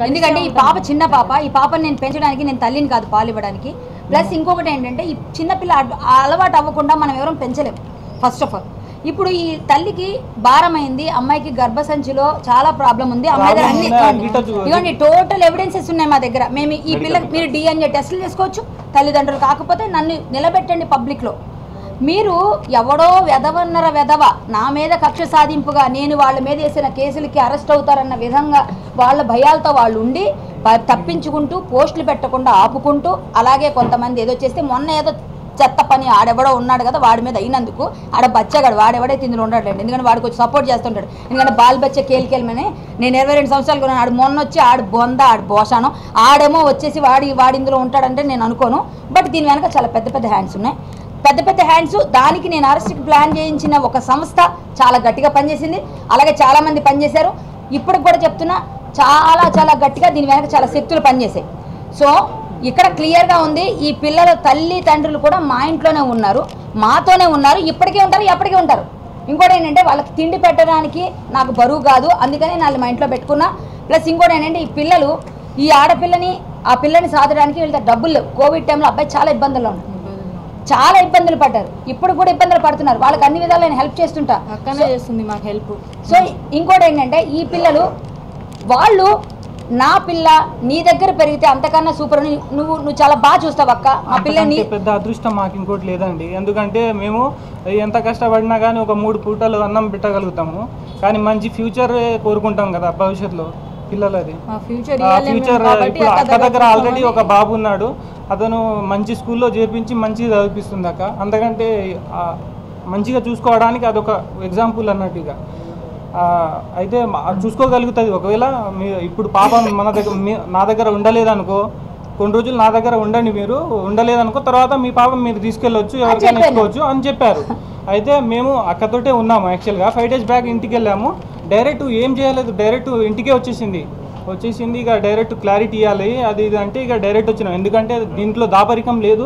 ఎందుకంటే ఈ పాప చిన్న పాప ఈ పాపని నేను పెంచడానికి నేను తల్లిని కాదు పాలు ఇవ్వడానికి ప్లస్ ఇంకొకటి ఏంటంటే ఈ చిన్నపిల్ల అడ్- ఆ అలవాటు అవ్వకుండా మనం ఎవరం పెంచలేం ఫస్ట్ ఆఫ్ ఆల్ ఇప్పుడు ఈ తల్లికి భారమైంది అమ్మాయికి గర్భసంచిలో చాలా ప్రాబ్లం ఉంది అమ్మాయి దగ్గర అన్ని Problem ఉందా? గిట్ట చూ- ఇవ్వండి టోటల్ ఎవిడెన్సెస్ ఉన్నాయి మా దగ్గర మేము ఈ పిల్లకి మీరు డిఎన్ఏ టెస్టులు చేసుకోవచ్చు తల్లిదండ్రులు కాకపోతే నన్ను నిలబెట్టండి పబ్లిక్లో మీరు ఎవడో వెధవన్నర వెధవ నా మీద కక్ష సాధింపుగా నేను వాళ్ళ మీద వేసిన కేసులకి అరెస్ట్ అవుతారన్న విధంగా వాళ్ళ భయాలతో వాళ్ళు ఉండి ప- తప్పించుకుంటూ పోస్టులు పెట్టకుండా ఆపుకుంటూ అలాగే కొంతమంది ఏదో చేస్తే మొన్న ఏదో చెత్త పని ఆడెవడో ఉన్నాడు కదా వాడి మీద అయినందుకు ఆడ బచ్చగాడు వాడెవడైతే ఇందులో ఉన్నాడండి ఎందుకంటే వాడికి వచ్చి సపోర్ట్ చేస్తుంటాడు ఎందుకంటే బాల్ బచ్చ కేలికేలమని నేను ఇరవై రెండు సంవత్సరాలు కొన్నాను ఆడు మొన్న వచ్చి ఆడు బొంద ఆడు బోషాను ఆడేమో వచ్చేసి వాడి వాడి ఇందులో ఉంటాడంటే నేను అనుకోను బట్ దీని వెనక చాలా పెద్ద పెద్ద హ్యాండ్స్ ఉన్నాయి పెద్ద పెద్ద హ్యాండ్స్ దానికి నేను అరెస్ట్కి ప్లాన్ చేయించిన ఒక సంస్థ చాలా గట్టిగా పనిచేసింది అలాగే చాలా మంది పనిచేశారు ఇప్పుడు కూడా చెప్తున్నా చాలా చాలా గట్టిగా దీని వెనక చాలా శక్తులు పనిచేసాయి సో ఇక్కడ క్లియర్గా ఉంది ఈ పిల్లల తల్లి తండ్రులు కూడా మా ఇంట్లోనే ఉన్నారు మాతోనే ఉన్నారు ఇప్పటికే ఉంటారు ఎప్పటికీ ఉంటారు ఇంకోటి ఏంటంటే వాళ్ళకి తిండి పెట్టడానికి నాకు బరువు కాదు అందుకని నాళ్ళు మా ఇంట్లో పెట్టుకున్నా ప్లస్ ఇంకోటి ఏంటంటే ఈ పిల్లలు ఈ ఆడపిల్లని ఆ పిల్లని సాధడానికి వీళ్ళ దగ్గర డబ్బులు లేవు కోవిడ్ టైంలో అబ్బాయి చాలా ఇబ్బందుల్లో ఉన్నారు చాలా ఇబ్బందులు పడ్డారు ఇప్పుడు కూడా ఇబ్బందులు పడుతున్నారు వాళ్ళకి అన్ని విధాలు నేను హెల్ప్ చేస్తుంటా అక్కనే చేస్తుంది మాకు హెల్ప్ సో ఇంకోటి ఏంటంటే ఈ పిల్లలు వాళ్ళు నా పిల్ల నీ దగ్గర పెరిగితే అంతకన్నా సూపర్ అని నువ్వు నువ్వు చాలా బాగా చూస్తావు అక్క మా పిల్లని అంతకంటే పెద్ద అదృష్టం మాకు ఇంకోటి లేదండి ఎందుకంటే మేము ఎంత కష్టపడినా కానీ ఒక మూడు పూటలు అన్నం పెట్టగలుగుతాము కానీ మంచి ఫ్యూచర్ కోరుకుంటాం కదా భవిష్యత్తులో పిల్లలది మా ఫ్యూచర్ ఆ ఫ్యూచర్ ఇప్పుడు అక్క దగ్గర ఆల్రెడీ ఒక బాబు ఉన్నాడు అతను మంచి స్కూల్లో చేర్పించి మంచిగా చదివిపిస్తుంది అక్క అంతకంటే ఆ, మంచిగా చూసుకోవడానికి అదొక ఎగ్జాంపుల్ అన్నట్టుగా ఆ, అయితే మా- అది చూసుకోగలుగుతుంది ఒకవేళ మీ ఇప్పుడు పాప మన దగ్గర మీ- నా దగ్గర ఉండలేదనుకో కొన్ని రోజులు నా దగ్గర ఉండండి మీరు ఉండలేదనుకో తర్వాత మీ పాప మీరు తీసుకెళ్ళొచ్చు ఎవరికైనా చెప్పాను. ఇచ్చుకోవచ్చు అని చెప్పారు అయితే మేము అక్కతోటే ఉన్నాము యాక్చువల్గా ఫైవ్ డేస్ బ్యాక్ ఇంటికి వెళ్ళాము డైరెక్ట్ ఏం చేయలేదు డైరెక్ట్ ఇంటికే వచ్చేసింది వచ్చేసింది ఇక డైరెక్ట్ క్లారిటీ ఇవ్వాలి అది ఇది అంటే ఇక డైరెక్ట్ వచ్చినాం ఎందుకంటే దీంట్లో దాపరికం లేదు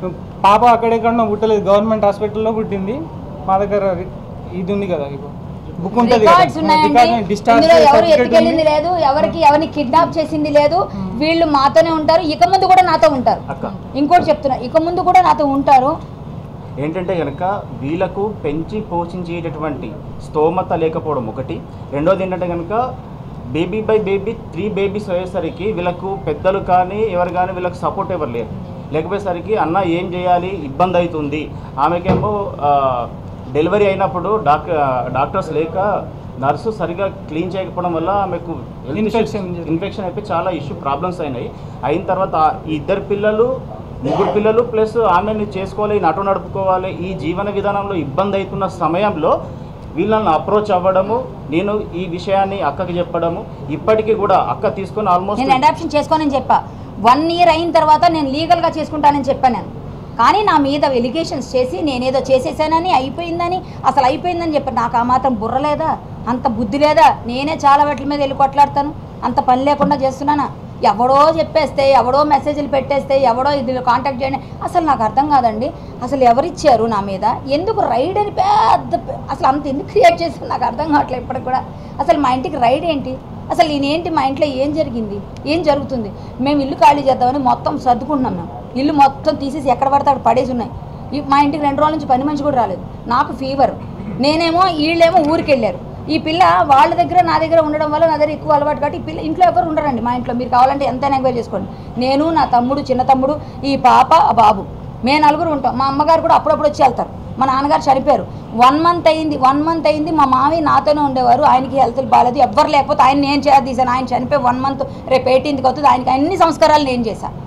పాప అక్కడెక్కడో పుట్టలేదు గవర్నమెంట్ హాస్పిటల్లో పుట్టింది మా దగ్గర రి- ఇది ఉంది కదా ఇగో బుక్ ఉంటుంది రికార్డ్స్ ఉన్నాయండి డిశ్చార్జ్ ఇందులో ఎవరు ఎత్తుకెళ్ళింది లేదు ఎవరికి ఎవరిని కిడ్నాప్ చేసింది లేదు వీళ్ళు మాతోనే ఉంటారు ఇక ముందు కూడా నాతో ఉంటారు అక్క ఇంకోటి చెప్తున్నా ఇక ముందు కూడా నాతో ఉంటారు ఏంటంటే కనుక వీళ్ళకు పెంచి పోషించేటటువంటి స్తోమత లేకపోవడం ఒకటి రెండోది ఏంటంటే కనుక baby by baby three babies అయ్యేసరికి వీళ్ళకు పెద్దలు కానీ ఎవరు కానీ వీళ్ళకి సపోర్ట్ ఎవరు లేరు లేకపోయేసరికి అన్న ఏం చేయాలి ఇబ్బంది అవుతుంది ఆమెకేమో ఆ, డెలివరీ అయినప్పుడు డాక్టర్ డాక్టర్స్ లేక నర్సు సరిగా క్లీన్ చేయకపోవడం వల్ల ఆమెకు Infection జరిగింది. ఇన్ఫెక్షన్ అయిపోయి చాలా ఇష్యూ ప్రాబ్లమ్స్ అయినాయి అయిన తర్వాత ఆ ఈ ఇద్దరు పిల్లలు ముగ్గురు పిల్లలు ప్లస్ ఆమెను చేసుకోవాలి నటు నడుపుకోవాలి ఈ జీవన విధానంలో ఇబ్బంది అవుతున్న సమయంలో వీళ్ళని అప్రోచ్ అవ్వడము నేను ఈ విషయాన్ని అక్కకి చెప్పడము ఇప్పటికీ కూడా అక్క తీసుకొని నేను ఆల్మోస్ట్ అడాప్షన్ చేసుకోనని చెప్పా వన్ ఇయర్ అయిన తర్వాత నేను లీగల్గా చేసుకుంటానని చెప్పాను నేను కానీ నా మీద ఎలిగేషన్స్ చేసి నేనేదో చేసేసానని అయిపోయిందని అసలు అయిపోయిందని చెప్పాను నాకు ఆ మాత్రం బుర్ర లేదా అంత బుద్ధి లేదా నేనే చాలా వాటి మీద వెళ్ళి కొట్లాడతాను అంత పని లేకుండా చేస్తున్నానా ఎవడో చెప్పేస్తే ఎవడో మెసేజ్లు పెట్టేస్తే ఎవడో ఇది కాంటాక్ట్ చేయండి అసలు నాకు అర్థం కాదండి అసలు ఎవరిచ్చారు నా మీద ఎందుకు రైడ్ అని పెద్ద అసలు అంత ఎందుకు క్రియేట్ చేశారు నాకు అర్థం కావట్లేదు ఇప్పటికి కూడా అసలు మా ఇంటికి రైడ్ ఏంటి అసలు నేనేంటి మా ఇంట్లో ఏం జరిగింది ఏం జరుగుతుంది మేము ఇల్లు ఖాళీ చేద్దామని మొత్తం సర్దుకుంటున్నాం మేము ఇల్లు మొత్తం తీసేసి ఎక్కడ పడితే అక్కడ పడేసి ఉన్నాయి ఈ మా ఇంటికి రెండు రోజుల నుంచి పని మనిషి కూడా రాలేదు నాకు ఫీవర్ నేనేమో వీళ్ళేమో ఊరికి వెళ్ళారు ఈ పిల్ల వాళ్ళ దగ్గర నా దగ్గర ఉండడం వల్ల నా దగ్గర ఎక్కువ అలవాటు కాబట్టి ఈ పిల్ల ఇంట్లో ఎవరు ఉండరండి మా ఇంట్లో మీరు కావాలంటే ఎంతైనా ఎంక్వైరీ చేసుకోండి నేను నా తమ్ముడు చిన్న తమ్ముడు ఈ పాప ఆ బాబు మేము నలుగురు ఉంటాం మా అమ్మగారు కూడా అప్పుడప్పుడు వచ్చి వెళ్తారు మా నాన్నగారు చనిపోయారు వన్ మంత్ అయింది వన్ మంత్ అయింది మా మామయ్య నాతోనే ఉండేవారు ఆయనకి హెల్త్ బాగాలేదు ఎవ్వరు లేకపోతే ఆయన నేను చేయాలి తీసాను ఆయన చనిపోయి వన్ మంత్ రేపు ఎయిటీన్త్కి అవుతుంది ఆయనకి అన్ని సంస్కారాలు నేను చేశాను